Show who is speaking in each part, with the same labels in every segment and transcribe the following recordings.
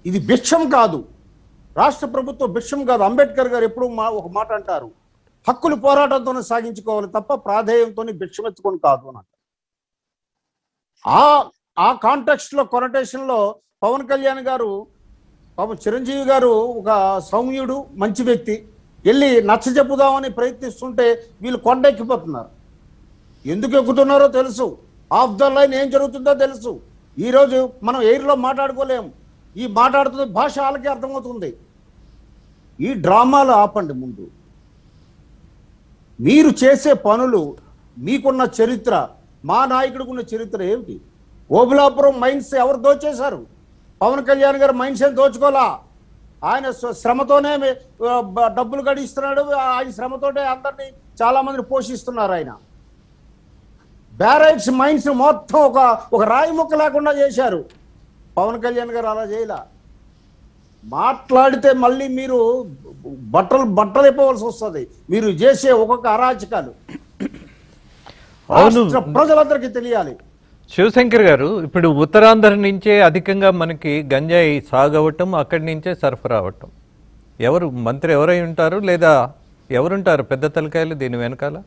Speaker 1: ఇది భిక్షం కాదు రాష్ట్ర ప్రభుత్వం భిక్షం కాదు అంబేద్కర్ గారు ఎప్పుడు మా ఒక మాట అంటారు హక్కులు పోరాటంతోనే సాగించుకోవాలి తప్ప ప్రాధేయంతో భిక్షమెత్తుకొని కాదు అని అంటారు. ఆ ఆ కాంటెక్స్ట్ లో కొనటేషన్ లో పవన్ కళ్యాణ్ గారు పాపం చిరంజీవి గారు ఒక సౌమ్యుడు మంచి వ్యక్తి వెళ్ళి నచ్చ చెప్పుదామని ప్రయత్నిస్తుంటే వీళ్ళు కొండెక్కిపోతున్నారు ఎందుకు ఎక్కుతున్నారో తెలుసు ఆఫ్ ద లైన్ ఏం జరుగుతుందో తెలుసు ఈ రోజు మనం ఎయిర్లో మాట్లాడుకోలేము ఈ మాట్లాడుతున్న భాష వాళ్ళకి అర్థమవుతుంది ఈ డ్రామాలు ఆపండి ముందు మీరు చేసే పనులు మీకున్న చరిత్ర మా నాయకుడికి ఉన్న చరిత్ర ఏమిటి ఓబులాపురం మైన్స్ ఎవరు దోచేశారు పవన్ కళ్యాణ్ గారు మైన్స్ ఏం దోచుకోలా ఆయన స్వ- శ్రమతోనే ఆ, బ- డబ్బులు గడిస్తున్నాడు ఆయన శ్రమతోటే అందరినీ చాలా మందిని పోషిస్తున్నారు ఆయన బ్యారైట్స్ మైన్స్ మొత్తం ఒక ఒక రాయి ముక్క లేకుండా చేశారు పవన్ కళ్యాణ్ గారు అలా చేయలా మాట్లాడితే మళ్ళీ మీరు బట్టలు బట్టలు ఇవ్వవలసి వస్తుంది మీరు చేసే ఒక్కొక్క అరాచకాలు
Speaker 2: అవును.
Speaker 1: రాష్ట్ర ప్రజలందరికీ తెలియాలి
Speaker 2: శివశంకర్ గారు ఇప్పుడు ఉత్తరాంధ్ర నుంచే అధికంగా మనకి గంజాయి సాగు అవ్వటం అక్కడి నుంచే సరఫరా అవ్వటం ఎవరు మంత్రి ఎవరై ఉంటారు లేదా ఎవరుంటారు పెద్ద తలకాయలు దీని వెనకాల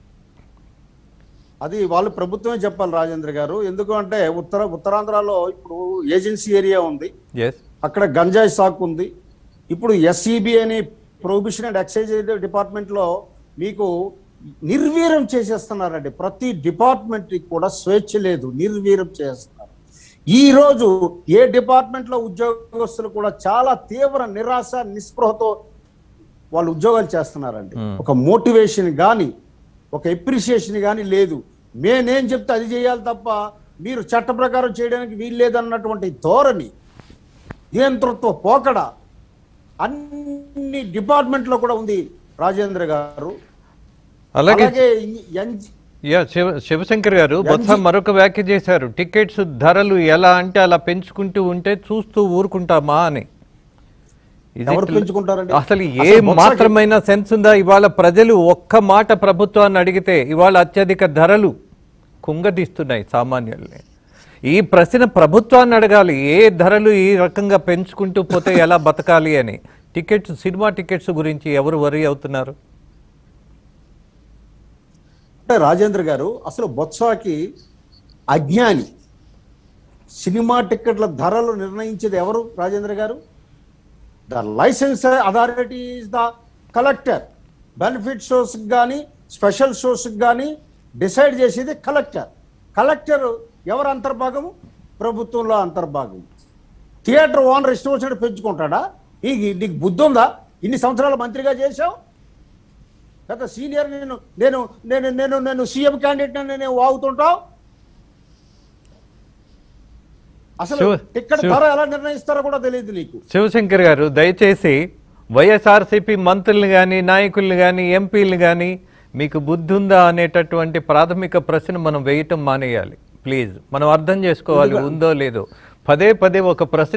Speaker 1: అది వాళ్ళు ప్రభుత్వమే చెప్పాలి రాజేంద్ర గారు ఎందుకంటే ఉత్తర ఉత్తరాంధ్రలో ఇప్పుడు ఏజెన్సీ ఏరియా ఉంది
Speaker 2: ఎస్
Speaker 1: అక్కడ గంజాయి సాకు ఉంది ఇప్పుడు ఎస్ఈబి అని ప్రొహిబిషన్ అండ్ ఎక్సైజ్ డిపార్ట్మెంట్ లో మీకు నిర్వీర్యం చేసేస్తున్నారండి ప్రతి డిపార్ట్మెంట్ కూడా స్వేచ్ఛ లేదు నిర్వీర్యం చేస్తున్నారు ఈ రోజు ఏ డిపార్ట్మెంట్ లో ఉద్యోగస్తులు కూడా చాలా తీవ్ర నిరాశ నిస్పృహతో వాళ్ళు ఉద్యోగాలు చేస్తున్నారండి ఒక మోటివేషన్ కానీ ఒక ఎప్రిషియేషన్ కానీ లేదు నేనేం చెప్తే అది చేయాలి తప్ప మీరు చట్ట ప్రకారం చేయడానికి వీలు లేదన్నటువంటి ధోరణి నియంతృత్వ పోకడ అన్ని డిపార్ట్మెంట్లో కూడా ఉంది రాజేంద్ర గారు
Speaker 2: అలాగే
Speaker 1: అలాగే ఈ ఎన్-
Speaker 2: యా శివ శివశంకర్ గారు బొత్స మరొక వ్యాఖ్య చేశారు టికెట్స్ ధరలు ఎలా అంటే అలా పెంచుకుంటూ ఉంటే చూస్తూ ఊరుకుంటామా అని Is it-
Speaker 1: ఎవరు పెంచుకుంటారండి
Speaker 2: అసలు ఏ
Speaker 1: అసలు బొత్సకి-
Speaker 2: మాత్రమైన సెన్స్ ఉందా ఇవాళ ప్రజలు ఒక్క మాట ప్రభుత్వాన్ని అడిగితే ఇవాళ అత్యధిక ధరలు కుంగదీస్తున్నాయి సామాన్యుల్ని ఈ ప్రశ్న ప్రభుత్వాన్ని అడగాలి ఏ ధరలు ఈ రకంగా పెంచుకుంటూ పోతే ఎలా బతకాలి అని టికెట్స్ సినిమా టికెట్స్ గురించి ఎవరు వరి అవుతున్నారు
Speaker 1: అంటే రాజేంద్ర గారు అసలు బొత్సాకి అజ్ఞాని సినిమా టిక్కెట్ల ధరలు నిర్ణయించేది ఎవరు Rajendra garu the licence authority is the collector benefit shows కానీ స్పెషల్ షోస్ కానీ డిసైడ్ చేసేది కలెక్టర్ కలెక్టర్ ఎవరు అంతర్భాగము ప్రభుత్వంలో అంతర్భాగం థియేటర్ ఓనర్ ఇష్టం వచ్చినట్టు పెంచుకుంటాడా నీకు నీకు బుద్ధి ఉందా ఇన్ని సంవత్సరాలు మంత్రిగా చేశావు గత సీనియర్ నేను నేను నేను నేను నేను సీఎం క్యాండిడేట్ నేను వాగుతుంటావు అసలు
Speaker 2: Sure,
Speaker 1: టికెట్
Speaker 2: sure.
Speaker 1: ధర ఎలా నిర్ణయిస్తారో కూడా తెలియదు నీకు
Speaker 2: శివశంకర్ గారు దయచేసి వైఎస్ఆర్సీపీ మంత్రులు కానీ నాయకులు కానీ ఎంపీలు కానీ మీకు బుద్ధి ఉందా అనేటటువంటి ప్రాథమిక ప్రశ్న మనం వేయటం మానేయాలి ప్లీజ్ మనం అర్థం చేసుకోవాలి ఉందో లేదో పదే పదే ఒక ప్రశ్న